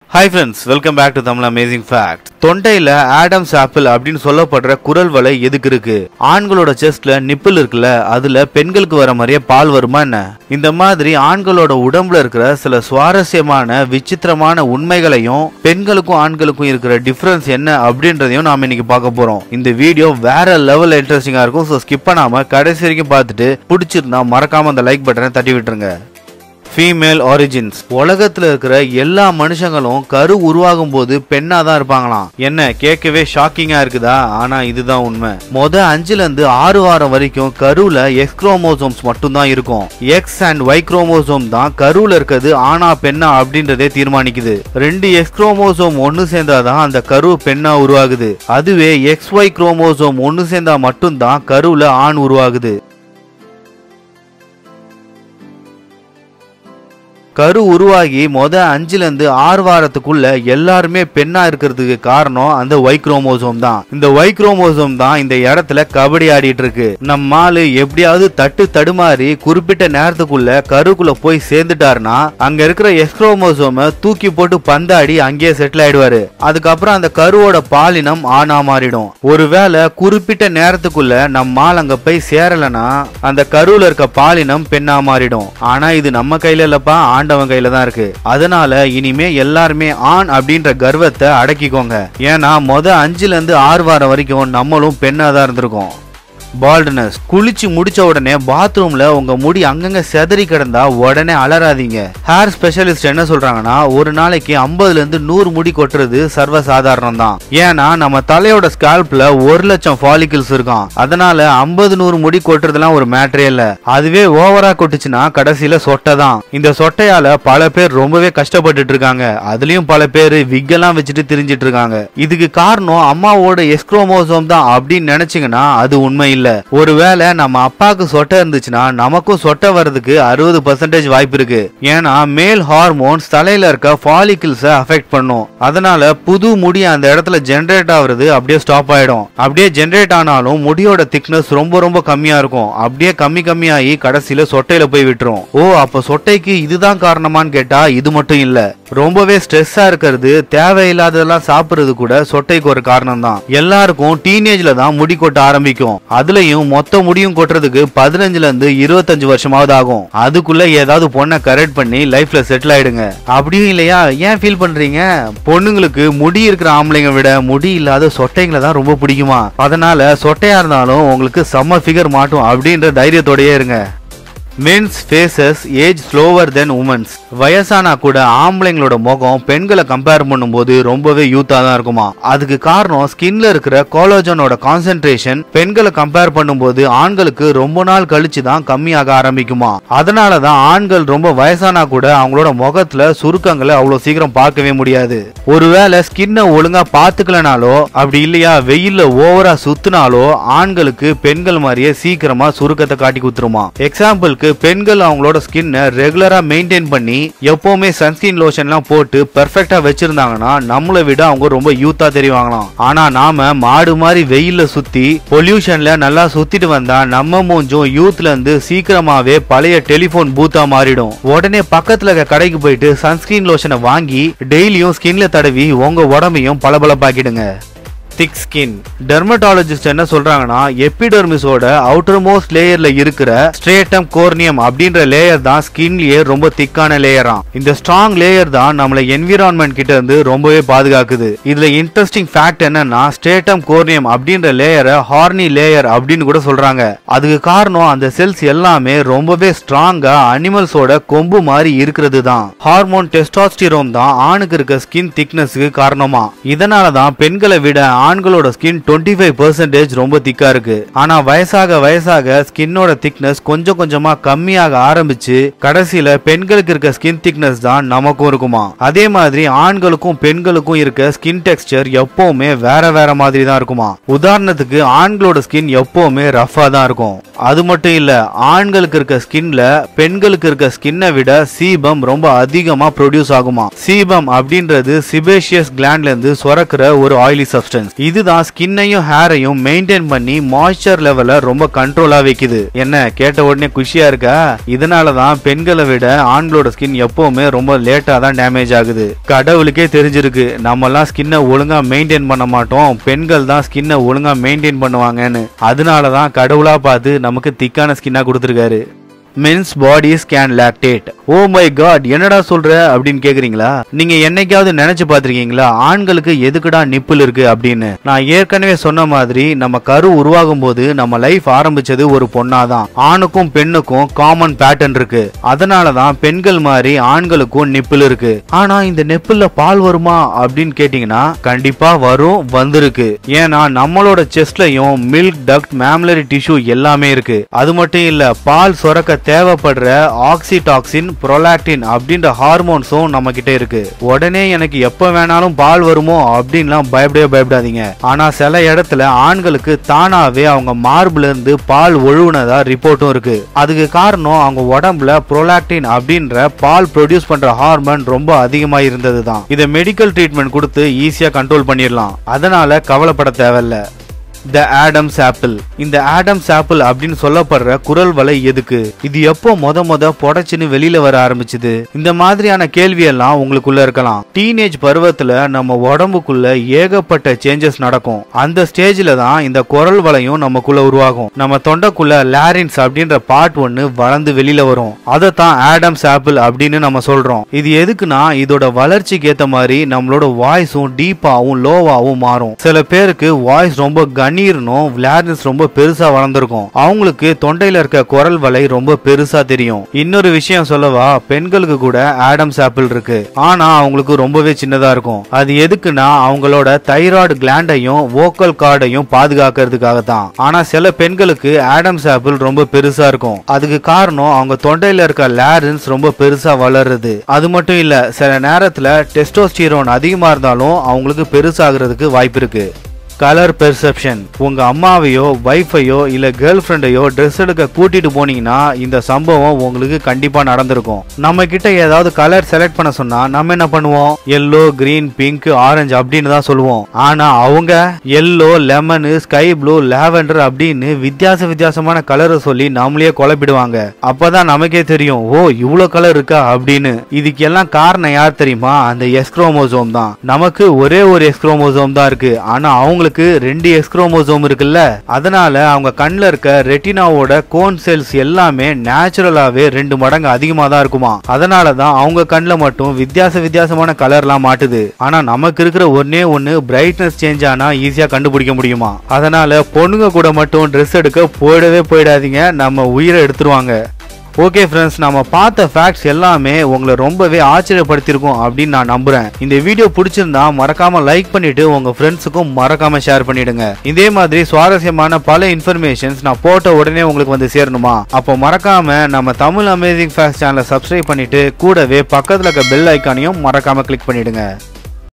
hi friends welcome back to Tamil amazing fact தொண்டையில Adam's apple அப்படின்னு சொல்லப்படுற குரல் வலை எதுக்கு இருக்கு ஆண்களோட செஸ்ட்ல நிப்பிள் இருக்குல்ல அதுல பெண்களுக்கு வர மாதிரியே பால் வருமா என்ன இந்த மாதிரி ஆண்களோட உடம்புல இருக்கிற சில சுவாரஸ்யமான விசித்திரமான உண்மைகளையும் பெண்களுக்கும் ஆண்களுக்கும் இருக்கிற டிஃபரன்ஸ் என்ன அப்படின்றதையும் நாம இன்னைக்கு பார்க்க போறோம் இந்த வீடியோ வேற லெவல் இன்ட்ரெஸ்டிங்கா இருக்கும் ஸோ ஸ்கிப் பண்ணாம கடைசி வரைக்கும் பார்த்துட்டு பிடிச்சிருந்தா மறக்காம அந்த லைக் பட்டனை தட்டி விட்டுருங்க ஃபீமேல் ஆரிஜின்ஸ் உலகத்துல இருக்கிற எல்லா மனுஷங்களும் கரு உருவாகும் போது பெண்ணா தான் இருப்பாங்களாம் என்ன கேட்கவே ஷாக்கிங்கா இருக்குதா ஆனா இதுதான் உண்மை மொத அஞ்சுல இருந்து ஆறு வாரம் வரைக்கும் கருவுல எக்ஸ் குரோமோசோம்ஸ் மட்டும் தான் இருக்கும் எக்ஸ் அண்ட் ஒய் குரோமோசோம் தான் கருவுல இருக்கிறது ஆனா பெண்ணா அப்படின்றதே தீர்மானிக்குது ரெண்டு எக்ஸ் குரோமோசோம் ஒன்னு சேர்ந்தாதான் அந்த கரு பெண்ணா உருவாகுது அதுவே எக்ஸ் ஒய் குரோமோசோம் ஒன்னு சேர்ந்தா மட்டும்தான் கருவுல ஆண் உருவாகுது கரு உருவாகி மொத அஞ்சுல இருந்து ஆறு வாரத்துக்குள்ள எல்லாருமே பெண்ணா இருக்கிறதுக்கு காரணம் அந்த ஒய் குரோமோசோம் தான் இந்த ஒய் குரோமோசோம் தான் இந்த இடத்துல கபடி ஆடிட்டு இருக்கு நம்ம ஆளு எப்படியாவது தட்டு தடுமாறி குறிப்பிட்ட நேரத்துக்குள்ள கருக்குள்ள போய் சேர்ந்துட்டாருன்னா அங்க இருக்கிற எக்ஸ் குரோமோசோமை தூக்கி போட்டு பந்தாடி அங்கேயே செட்டில் ஆயிடுவாரு அதுக்கப்புறம் அந்த கருவோட பாலினம் ஆணா மாறிடும் ஒருவேளை குறிப்பிட்ட நேரத்துக்குள்ள நம்ம ஆள் அங்க போய் சேரலனா அந்த கருவுல இருக்க பாலினம் பெண்ணா மாறிடும் ஆனா இது நம்ம கையில இல்லப்பா ஆண்டவன் கையில தான் இருக்கு அதனால இனிமே எல்லாருமே ஆண் அப்படின்ற கர்வத்தை அடக்கிக்கோங்க ஏன்னா மொத அஞ்சுல இருந்து ஆறு வாரம் வரைக்கும் நம்மளும் பெண்ணா தான் இருந்திருக்கோம் பால்ட்னஸ் குளிச்சு முடிச்ச உடனே பாத்ரூம்ல உங்க முடி அங்கங்க செதறி கிடந்தா உடனே அலறாதீங்க ஹேர் ஸ்பெஷலிஸ்ட் என்ன சொல்றாங்கன்னா ஒரு நாளைக்கு ஐம்பதுல இருந்து நூறு முடி கொட்டுறது சர்வ சாதாரணம் தான் ஏன்னா நம்ம தலையோட ஸ்கால்ப்ல ஒரு லட்சம் ஃபாலிகிள்ஸ் இருக்கும் அதனால ஐம்பது நூறு முடி கொட்டுறதுலாம் ஒரு மேட்டரே இல்ல அதுவே ஓவரா கொட்டுச்சுன்னா கடைசியில சொட்டை தான் இந்த சொட்டையால பல பேர் ரொம்பவே கஷ்டப்பட்டுட்டு இருக்காங்க அதுலயும் பல பேர் விக்கெல்லாம் வச்சுட்டு திரிஞ்சிட்டு இருக்காங்க இதுக்கு காரணம் அம்மாவோட எஸ்க்ரோமோசோம் தான் அப்படின்னு நினைச்சீங்கன்னா அது உண்மை இல்ல ஒருவேளை நம்ம அப்பாவுக்கு சொட்டை இருந்துச்சுன்னா நமக்கும் சொட்டை வர்றதுக்கு அறுபது பர்சன்டேஜ் வாய்ப்பு இருக்கு ஏன்னா மேல் ஹார்மோன்ஸ் தலையில இருக்க ஃபாலிகிள்ஸ அஃபெக்ட் பண்ணும் அதனால புது முடி அந்த இடத்துல ஜென்ரேட் ஆகுறது அப்படியே ஸ்டாப் ஆயிடும் அப்படியே ஜென்ரேட் ஆனாலும் முடியோட திக்னஸ் ரொம்ப ரொம்ப கம்மியா இருக்கும் அப்படியே கம்மி கம்மியாகி கடைசியில சொட்டையில போய் விட்டுரும் ஓ அப்ப சொட்டைக்கு இதுதான் காரணமான்னு கேட்டா இது மட்டும் இல்ல ரொம்பவே ஸ்ட்ரெஸ்ஸா இருக்கிறது தேவையில்லாததெல்லாம் சாப்பிடுறது கூட சொட்டைக்கு ஒரு காரணம் தான் எல்லாருக்கும் டீனேஜ்ல தான் முடி கொட்ட ஆரம்பிக்கும் அதுலயும் மொத்த முடியும் கொட்டுறதுக்கு பதினஞ்சுல இருந்து இருபத்தஞ்சு வருஷமாவது ஆகும் அதுக்குள்ள ஏதாவது பொண்ணை கரெக்ட் பண்ணி லைஃப்ல செட்டில் ஆயிடுங்க அப்படியும் இல்லையா ஏன் ஃபீல் பண்றீங்க பொண்ணுங்களுக்கு முடி இருக்கிற ஆம்பளைங்க விட முடி இல்லாத சொட்டைங்களை தான் ரொம்ப பிடிக்குமா அதனால சொட்டையா இருந்தாலும் உங்களுக்கு செம்ம ஃபிகர் மாட்டும் அப்படின்ற தைரியத்தோடயே இருங்க men's faces age slower then women's வயசானா கூட ஆம்பளைங்களோட முகம் பெண்களை கம்பேர் பண்ணும்போது ரொம்பவே யூத்தா தான் இருக்குமா அதுக்கு காரணம் ஸ்கின்ல இருக்கிற கோலோஜனோட கான்சென்ட்ரேஷன் பெண்களை கம்பேர் பண்ணும்போது ஆண்களுக்கு ரொம்ப நாள் கழிச்சு தான் கம்மியாக ஆரம்பிக்குமா அதனால தான் ஆண்கள் ரொம்ப வயசானா கூட அவங்களோட முகத்துல சுருக்கங்களை அவ்வளவு சீக்கிரம் பார்க்கவே முடியாது ஒருவேளை ஸ்கின்னை ஒழுங்கா பாத்துக்கலனாலோ அப்படி இல்லையா வெயில்ல ஓவரா சுத்தினாலோ ஆண்களுக்கு பெண்கள் மாதிரியே சீக்கிரமா சுருக்கத்தை காட்டி குத்துருமா எக்ஸாம்பிளுக்கு பெண்கள் அவங்களோட ஸ்கின்னை ரெகுலரா மெயின்டைன் பண்ணி எப்பவுமே சன்ஸ்கிரீன் லோஷன்லாம் போட்டு பெர்ஃபெக்டா வச்சிருந்தாங்கன்னா நம்மளை விட அவங்க ரொம்ப யூத்தா தெரிவாங்களாம் ஆனா நாம மாடு மாதிரி வெயில்ல சுத்தி பொல்யூஷன்ல நல்லா சுத்திட்டு வந்தா நம்ம மூஞ்சும் யூத்ல இருந்து சீக்கிரமாவே பழைய டெலிபோன் பூத்தா மாறிடும் உடனே பக்கத்துல இருக்க கடைக்கு போயிட்டு சன்ஸ்கிரீன் லோஷனை வாங்கி டெய்லியும் ஸ்கின்ல தடவி உங்க உடம்பையும் பளபளப்பாக்கிடுங்க திக் ஸ்கின் டெர்மட்டாலஜிஸ்ட் என்ன சொல்றாங்கன்னா எபிடெர்மிஸோட அவுட்டர் மோஸ்ட் லேயர்ல இருக்கிற ஸ்ட்ரேட்டம் கோர்னியம் அப்படின்ற லேயர் தான் ஸ்கின்லயே ரொம்ப திக்கான லேயராம் இந்த ஸ்ட்ராங் லேயர் தான் நம்மள என்விரான்மெண்ட் கிட்ட இருந்து ரொம்பவே பாதுகாக்குது இதுல இன்ட்ரெஸ்டிங் ஃபேக்ட் என்னன்னா ஸ்ட்ரேட்டம் கோர்னியம் அப்படின்ற லேயரை ஹார்னி லேயர் அப்படின்னு கூட சொல்றாங்க அதுக்கு காரணம் அந்த செல்ஸ் எல்லாமே ரொம்பவே ஸ்ட்ராங்கா அனிமல்ஸோட கொம்பு மாதிரி இருக்கிறது தான் ஹார்மோன் டெஸ்டாஸ்டிரோம் தான் ஆணுக்கு இருக்க ஸ்கின் திக்னஸ்க்கு காரணமா இதனால தான் பெண்களை விட ஆண்களோட ஸ்கின் டுவெண்ட்டி ஃபைவ் பர்சன்டேஜ் ரொம்ப திக்கா இருக்கு ஆனா வயசாக வயசாக ஸ்கின்னோட திக்னஸ் கொஞ்சம் கொஞ்சமா கம்மியாக ஆரம்பிச்சு கடைசியில பெண்களுக்கு இருக்க ஸ்கின் திக்னஸ் தான் நமக்கும் இருக்குமா அதே மாதிரி ஆண்களுக்கும் பெண்களுக்கும் இருக்க ஸ்கின் டெக்ஸ்டர் எப்பவுமே வேற வேற மாதிரி தான் இருக்குமா உதாரணத்துக்கு ஆண்களோட ஸ்கின் எப்பவுமே ரஃபா தான் இருக்கும் அது மட்டும் இல்ல ஆண்களுக்கு இருக்க ஸ்கின்ல பெண்களுக்கு இருக்க ஸ்கின்னை விட சீபம் ரொம்ப அதிகமா ப்ரொடியூஸ் ஆகுமா சீபம் அப்படின்றது சிபேஷியஸ் கிளாண்ட்ல இருந்து சுரக்கிற ஒரு ஆயிலி சப்ஸ்டன்ஸ் இதுதான் ஸ்கின்னையும் ஹேரையும் மெயின்டைன் பண்ணி மாய்ஸ்சர் லெவலை ரொம்ப கண்ட்ரோலா வைக்குது என்ன கேட்ட உடனே குஷியா இருக்கா இதனால தான் பெண்களை விட ஆண்களோட ஸ்கின் எப்பவுமே ரொம்ப லேட்டா தான் டேமேஜ் ஆகுது கடவுளுக்கே தெரிஞ்சிருக்கு நம்மலாம் ஸ்கின்னை ஒழுங்கா மெயின்டைன் பண்ண மாட்டோம் பெண்கள் தான் ஸ்கின்னை ஒழுங்கா மெயின்டைன் பண்ணுவாங்கன்னு அதனால தான் கடவுளா பார்த்து நமக்கு திக்கான ஸ்கின்னா கொடுத்துருக்காரு men's body scan lactate oh my god என்னடா சொல்ற அப்படின்னு கேக்குறீங்களா நீங்க என்னைக்காவது நினைச்சு பார்த்திருக்கீங்களா ஆண்களுக்கு எதுக்குடா நிப்பிள் இருக்கு அப்படின்னு நான் ஏற்கனவே சொன்ன மாதிரி நம்ம கரு உருவாகும் போது நம்ம லைஃப் ஆரம்பிச்சது ஒரு பொண்ணாதான் ஆணுக்கும் பெண்ணுக்கும் காமன் பேட்டர்ன் இருக்கு அதனால தான் பெண்கள் மாதிரி ஆண்களுக்கும் நிப்பிள் இருக்கு ஆனா இந்த நெப்பிள்ல பால் வருமா அப்படின்னு கேட்டீங்கன்னா கண்டிப்பா வரும் வந்திருக்கு ஏன்னா நம்மளோட செஸ்ட்லயும் மில்க் டக்ட் மேம்லரி டிஷ்யூ எல்லாமே இருக்கு அது மட்டும் இல்ல பால் சுரக்க தேவைப்படுற ஆக்சிடாக்சின் ப்ரொலாக்டின் அப்படின்ற ஹார்மோன்ஸும் நம்ம கிட்ட இருக்கு உடனே எனக்கு எப்ப வேணாலும் பால் வருமோ அப்படின்லாம் பயப்படவே பயப்படாதீங்க ஆனா சில இடத்துல ஆண்களுக்கு தானாவே அவங்க மார்புல இருந்து பால் ஒழுகுனதா ரிப்போர்ட்டும் இருக்கு அதுக்கு காரணம் அவங்க உடம்புல ப்ரொலாக்டின் அப்படின்ற பால் ப்ரொடியூஸ் பண்ற ஹார்மோன் ரொம்ப அதிகமா இருந்தது தான் இதை மெடிக்கல் ட்ரீட்மெண்ட் கொடுத்து ஈஸியா கண்ட்ரோல் பண்ணிடலாம் அதனால கவலைப்பட தேவையில்ல த ஆடம்ஸ் ஆப்பிள் இந்த ஆடம்ஸ் ஆப்பிள் அப்படின்னு சொல்லப்படுற குரல் வலை எதுக்கு இது எப்போ மொத மொத புடைச்சுன்னு வெளியில வர ஆரம்பிச்சுது இந்த மாதிரியான கேள்வி எல்லாம் உங்களுக்குள்ள இருக்கலாம் டீனேஜ் பருவத்துல நம்ம உடம்புக்குள்ள ஏகப்பட்ட சேஞ்சஸ் நடக்கும் அந்த ஸ்டேஜ்ல தான் இந்த குரல் வலையும் நமக்குள்ள உருவாகும் நம்ம தொண்டைக்குள்ள லாரின்ஸ் அப்படின்ற பார்ட் ஒன்னு வளர்ந்து வெளியில வரும் அதை தான் ஆடம்ஸ் ஆப்பிள் அப்படின்னு நம்ம சொல்றோம் இது எதுக்குன்னா இதோட வளர்ச்சிக்கு ஏத்த மாதிரி நம்மளோட வாய்ஸும் டீப்பாவும் லோவாவும் மாறும் சில பேருக்கு வாய்ஸ் ரொம்ப கணீர்னும் லாரின்ஸ் ரொம்ப பெருசா வளர்ந்துருக்கும் அவங்களுக்கு தொண்டையில இருக்க குரல் வலை ரொம்ப பெருசா தெரியும் இன்னொரு விஷயம் சொல்லவா பெண்களுக்கு கூட ஆடம்ஸ் ஆப்பிள் இருக்கு ஆனா அவங்களுக்கு ரொம்பவே சின்னதா இருக்கும் அது எதுக்குன்னா அவங்களோட தைராய்டு கிளாண்டையும் வோக்கல் கார்டையும் பாதுகாக்கிறதுக்காக தான் ஆனா சில பெண்களுக்கு ஆடம்ஸ் ஆப்பிள் ரொம்ப பெருசா இருக்கும் அதுக்கு காரணம் அவங்க தொண்டையில இருக்க லாரின்ஸ் ரொம்ப பெருசா வளருது அது மட்டும் இல்ல சில நேரத்துல டெஸ்டோஸ்டிரோன் அதிகமா இருந்தாலும் அவங்களுக்கு பெருசாகிறதுக்கு வாய்ப்பு இருக்கு கலர் பெர்செப்ஷன் உங்க அம்மாவையோ வைஃபையோ இல்ல கேர்ள் ஃப்ரெண்டையோ ட்ரெஸ் எடுக்க கூட்டிட்டு போனீங்கன்னா இந்த சம்பவம் உங்களுக்கு கண்டிப்பா நடந்திருக்கும் நம்ம கிட்ட ஏதாவது கலர் செலக்ட் பண்ண சொன்னா நம்ம என்ன பண்ணுவோம் எல்லோ கிரீன் பிங்க் ஆரஞ்சு அப்படின்னு தான் சொல்லுவோம் ஆனா அவங்க yellow lemon sky blue lavender அப்படின்னு வித்தியாச வித்தியாசமான கலரை சொல்லி நம்மளையே குழப்பிடுவாங்க அப்பதான் நமக்கே தெரியும் ஓ இவ்வளோ கலர் இருக்கா அப்படின்னு இதுக்கு எல்லாம் காரணம் யார் தெரியுமா அந்த எஸ்க்ரோமோசோம் தான் நமக்கு ஒரே ஒரு எஸ்க்ரோமோசோம் தான் இருக்கு ஆனா அவங்களுக்கு ரெண்டு எஸ்க்ரோமோசோம் இருக்குல்ல அதனால அவங்க கண்ணில் இருக்க ரெட்டினாவோட கோன் செல்ஸ் எல்லாமே நேச்சுரலாவே ரெண்டு மடங்கு அதிகமா தான் இருக்குமா அதனால தான் அவங்க கண்ணில் மட்டும் வித்தியாச வித்தியாசமான கலர்லாம் மாட்டுது ஆனா நமக்கு இருக்கிற ஒன்னே ஒன்னு பிரைட்னஸ் சேஞ்ச் ஆனா ஈஸியா கண்டுபிடிக்க முடியுமா அதனால பொண்ணுங்க கூட மட்டும் ட்ரெஸ் எடுக்க போயிடவே போயிடாதீங்க நம்ம உயிரை எடுத்துருவாங்க ஓகே ஃப்ரெண்ட்ஸ் நம்ம பார்த்த ஃபேக்ட்ஸ் எல்லாமே உங்களை ரொம்பவே ஆச்சரியப்படுத்தியிருக்கும் அப்படின்னு நான் நம்புறேன் இந்த வீடியோ பிடிச்சிருந்தா மறக்காம லைக் பண்ணிட்டு உங்க ஃப்ரெண்ட்ஸுக்கும் மறக்காம ஷேர் பண்ணிடுங்க இதே மாதிரி சுவாரஸ்யமான பல இன்ஃபர்மேஷன்ஸ் நான் போட்ட உடனே உங்களுக்கு வந்து சேரணுமா அப்போ மறக்காம நம்ம தமிழ் அமேசிங் ஃபேக்ட்ஸ் சேனலை சப்ஸ்கிரைப் பண்ணிட்டு கூடவே பக்கத்துல இருக்க பெல் ஐக்கானையும் மறக்காம கிளிக் பண்ணிடுங்க